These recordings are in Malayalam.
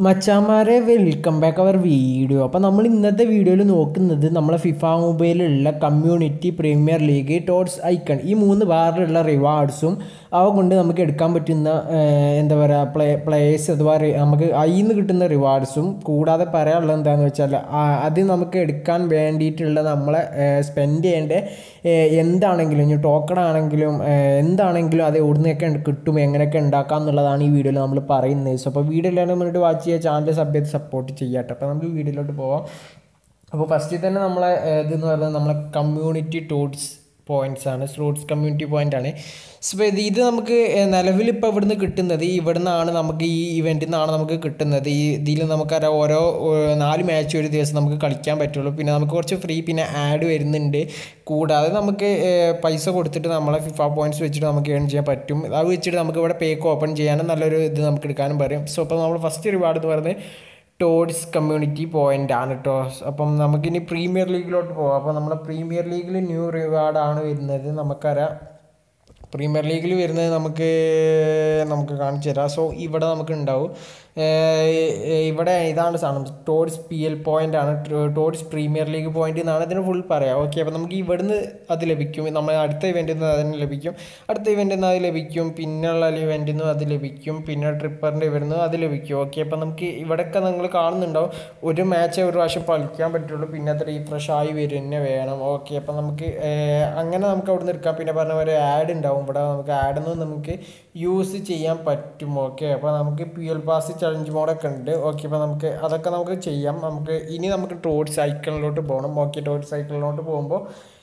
മച്ചാമാരെ വെൽക്കം ബാക്ക് അവർ വീഡിയോ അപ്പോൾ നമ്മൾ ഇന്നത്തെ വീഡിയോയിൽ നോക്കുന്നത് നമ്മളെ ഫിഫ മൊബൈലിലുള്ള community premier league TOTS icon ഈ മൂന്ന് ബാറിലുള്ള റിവാർഡ്സും അവ കൊണ്ട് നമുക്ക് എടുക്കാൻ പറ്റുന്ന ഏഹ്, എന്താ പറയുക പ്ലേ പ്ലേയേഴ്സ് അഥവാ റി- നമുക്ക് അതിൽ നിന്ന് കിട്ടുന്ന റിവാർഡ്സും കൂടാതെ പറയാനുള്ളത് എന്താണെന്ന് വെച്ചാൽ ആ, അത് നമുക്ക് എടുക്കാൻ വേണ്ടിയിട്ടുള്ള നമ്മളെ സ്പെൻഡ് ചെയ്യേണ്ട ഏഹ്, എന്താണെങ്കിലും ഇനി ടോക്കൺ ആണെങ്കിലും ഏഹ്, എന്താണെങ്കിലും അത് എവിടുന്നൊക്കെ കിട്ടും എങ്ങനെയൊക്കെ ഉണ്ടാക്കാം എന്നുള്ളതാണ് ഈ വീഡിയോയിൽ നമ്മൾ പറയുന്നത് സോ അപ്പോൾ വീഡിയോ എല്ലാവരും മുന്നിട്ട് വാച്ച് ചെയ്യുക ചാനൽ സബ് ചെയ്ത് സപ്പോർട്ട് ചെയ്യാട്ടോ അപ്പോൾ നമുക്ക് വീഡിയോയിലോട്ട് പോവാം അപ്പോൾ ഫസ്റ്റിൽ തന്നെ നമ്മളെ ഏഹ്, ഇതെന്ന് പറയുന്നത് നമ്മളെ കമ്മ്യൂണിറ്റി ടൂൾസ് പോയിന്റ്സ് ആണ് സ്ട്രോട്സ് കമ്മ്യൂണിറ്റി പോയിന്റ് ആണ് സോ ഇത് ഇത് നമുക്ക് ഏഹ്, നിലവിൽ ഇപ്പോൾ ഇവിടുന്ന് കിട്ടുന്നത് ഇവിടുന്നാണ് നമുക്ക് ഈ ഇവൻറ്റിൽ നിന്നാണ് നമുക്ക് കിട്ടുന്നത് ഈ ഇതിൽ നമുക്കറിയാം ഓരോ ഏഹ്, നാല് മാച്ച് ഒരു ദിവസം നമുക്ക് കളിക്കാൻ പറ്റുള്ളൂ പിന്നെ നമുക്ക് കുറച്ച് ഫ്രീ പിന്നെ ആഡ് വരുന്നുണ്ട് കൂടാതെ നമുക്ക് ഏഹ്, പൈസ കൊടുത്തിട്ട് നമ്മളെ ഫിഫ പോയിന്റ്സ് വെച്ചിട്ട് നമുക്ക് ഏൺ ചെയ്യാൻ പറ്റും അത് വെച്ചിട്ട് നമുക്ക് ഇവിടെ പേക്ക് ഓപ്പൺ ചെയ്യാനും നല്ലൊരു ഇത് നമുക്ക് എടുക്കാനും പറയും സോ അപ്പോൾ നമ്മൾ ഫസ്റ്റ് റിവാർഡ് എന്ന് പറയുന്നത് ടോഡ്സ് കമ്മ്യൂണിറ്റി പോയിന്റ് ആണ് കേട്ടോ അപ്പം നമുക്കിനി പ്രീമിയർ ലീഗിലോട്ട് പോകാം അപ്പോൾ നമ്മുടെ പ്രീമിയർ ലീഗിൽ ന്യൂ റിവാർഡാണ് വരുന്നത് നമുക്കറിയാം പ്രീമിയർ ലീഗിൽ വരുന്നത് നമുക്ക് നമുക്ക് കാണിച്ചു തരാം സോ ഇവിടെ നമുക്ക് ഉണ്ടാവും ഏഹ് ഇവിടെ ഇതാണ് സാധനം ടോഡ്സ് പി എൽ പോയിന്റ് ആണ് ടോഡ്സ് പ്രീമിയർ ലീഗ് പോയിന്റ് എന്നാണ് ഇതിന് ഫുൾ പറയാം ഓക്കെ അപ്പോൾ നമുക്ക് ഇവിടുന്ന് അത് ലഭിക്കും നമ്മൾ അടുത്ത ഇവൻറ്റിൽ നിന്ന് അതിന് ലഭിക്കും അടുത്ത ഇവൻറ്റിൽ നിന്ന് അത് ലഭിക്കും പിന്നെയുള്ള ഇവൻറ്റിൽ നിന്ന് അത് ലഭിക്കും പിന്നെ ട്രിപ്പറിൻ്റെ ഇവിടുന്ന് അത് ലഭിക്കും ഓക്കെ അപ്പോൾ നമുക്ക് ഇവിടെയൊക്കെ നിങ്ങൾ കാണുന്നുണ്ടാവും ഒരു മാച്ച് ഒരു പ്രാവശ്യം കളിക്കാൻ പറ്റുള്ളൂ പിന്നെ അത് റീഫ്രഷ് ആയി വരും തന്നെ വേണം ഓക്കെ അപ്പോൾ നമുക്ക് ഏഹ്, അങ്ങനെ നമുക്ക് അവിടെ നിന്ന് എടുക്കാം പിന്നെ പറഞ്ഞ പോലെ ആഡ് ഉണ്ടാവും ഇവിടെ നമുക്ക് ആഡൊന്നും നമുക്ക് യൂസ് ചെയ്യാൻ പറ്റും ഓക്കെ അപ്പോൾ നമുക്ക് പി എൽ പാസ് ചലഞ്ച് മോഡൊക്കെ ഉണ്ട് ഓക്കെ അപ്പോൾ നമുക്ക് അതൊക്കെ നമുക്ക് ചെയ്യാം നമുക്ക് ഇനി നമുക്ക് ടോഡ് സൈക്കിളിലോട്ട് പോകണം ഓക്കെ ടോഡ് സൈക്കിളിലോട്ട് പോകുമ്പോൾ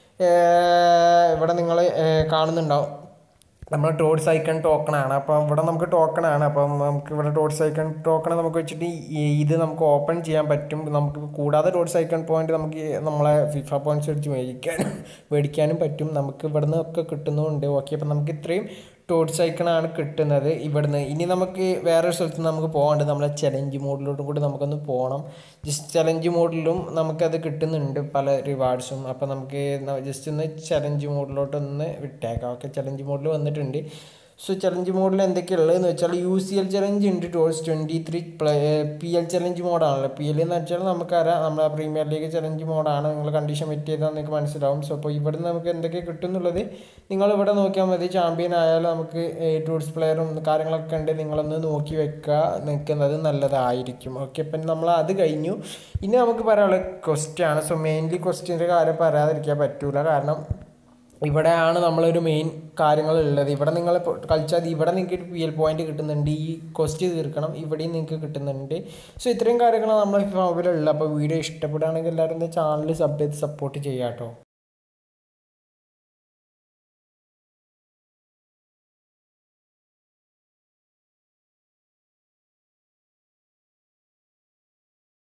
ഇവിടെ നിങ്ങൾ കാണുന്നുണ്ടാവും നമ്മൾ ടോഡ് സൈക്കൺ ടോക്കൺ ആണ് അപ്പം ഇവിടെ നമുക്ക് ടോക്കൺ ആണ് അപ്പം നമുക്ക് ഇവിടെ ടോഡ് സൈക്കൺ ടോക്കൺ നമുക്ക് വെച്ചിട്ട് ഈ- ഇത് നമുക്ക് ഓപ്പൺ ചെയ്യാൻ പറ്റും നമുക്ക് കൂടാതെ ടോഡ് സൈക്കൺ പോയിന്റ് നമുക്ക് ഈ നമ്മളെ ഫിഫ പോയിന്റ്സ് വെച്ച് മേടിക്കാനും മേടിക്കാനും പറ്റും നമുക്ക് ഇവിടുന്ന് ഒക്കെ കിട്ടുന്നുണ്ട് ഓക്കെ അപ്പം നമുക്ക് ഇത്രയും ടോഡ് സൈക്കിളാണ് കിട്ടുന്നത് ഇവിടുന്ന് ഇനി നമുക്ക് വേറൊരു സ്ഥലത്ത് നമുക്ക് പോകാണ്ട് നമ്മളെ ചലഞ്ച് മോഡിലോട്ടും കൂടി നമുക്കൊന്ന് പോകണം ജസ്റ്റ് ചലഞ്ച് മോഡിലും നമുക്കത് കിട്ടുന്നുണ്ട് പല റിവാർഡ്സും അപ്പോൾ നമുക്ക് ജസ്റ്റ് ഒന്ന് ചലഞ്ച് മോഡിലോട്ടൊന്ന് വിട്ടേക്കാം ഓക്കെ ചലഞ്ച് മോഡിൽ വന്നിട്ടുണ്ട് സോ ചലഞ്ച് മോഡിൽ എന്തൊക്കെയുള്ളതെന്ന് വെച്ചാൽ യു സി എൽ ചലഞ്ച് ഉണ്ട് ടോൾസ് twenty three play P L challenge മോഡാണല്ലോ പി എൽ എന്ന് വെച്ചാൽ നമുക്കറിയാം നമ്മളെ പ്രീമിയർ ലീഗ് ചലഞ്ച് മോഡാണ് നിങ്ങൾ കണ്ടീഷൻ വെറ്റ് ചെയ്താൽ നിങ്ങൾക്ക് മനസ്സിലാവും സോ അപ്പോൾ ഇവിടുന്ന് നമുക്ക് എന്തൊക്കെ കിട്ടും എന്നുള്ളത് നിങ്ങൾ ഇവിടെ നോക്കിയാൽ മതി ചാമ്പ്യൻ ആയാലും നമുക്ക് ടൂൾസ് പ്ലെയറും കാര്യങ്ങളൊക്കെ ഉണ്ട് നിങ്ങളൊന്ന് നോക്കി വെക്കുക നിൽക്കുന്നത് നല്ലതായിരിക്കും ഓക്കെ അപ്പം നമ്മൾ അത് കഴിഞ്ഞു ഇനി നമുക്ക് പറയാനുള്ള ക്വസ്റ്റ്യൻ ആണ് സോ മെയിൻലി ക്വസ്റ്റ്യൻ്റെ കാര്യം പറയാതിരിക്കാൻ പറ്റൂല കാരണം ഇവിടെയാണ് നമ്മളൊരു മെയിൻ കാര്യങ്ങൾ ഉള്ളത് ഇവിടെ നിങ്ങൾ കളിച്ചാൽ ഇവിടെ നിങ്ങൾക്ക് പി എൽ പോയിന്റ് കിട്ടുന്നുണ്ട് ഈ ക്വസ്റ്റ് തീർക്കണം ഇവിടെയും നിങ്ങൾക്ക് കിട്ടുന്നുണ്ട് സോ ഇത്രയും കാര്യങ്ങളാണ് നമ്മളെ മൊബൈലുള്ളത് അപ്പോൾ വീഡിയോ ഇഷ്ടപ്പെടുകയാണെങ്കിൽ എല്ലാവരും ചാനൽ സബ് ചെയ്ത് സപ്പോർട്ട് ചെയ്യാം കേട്ടോ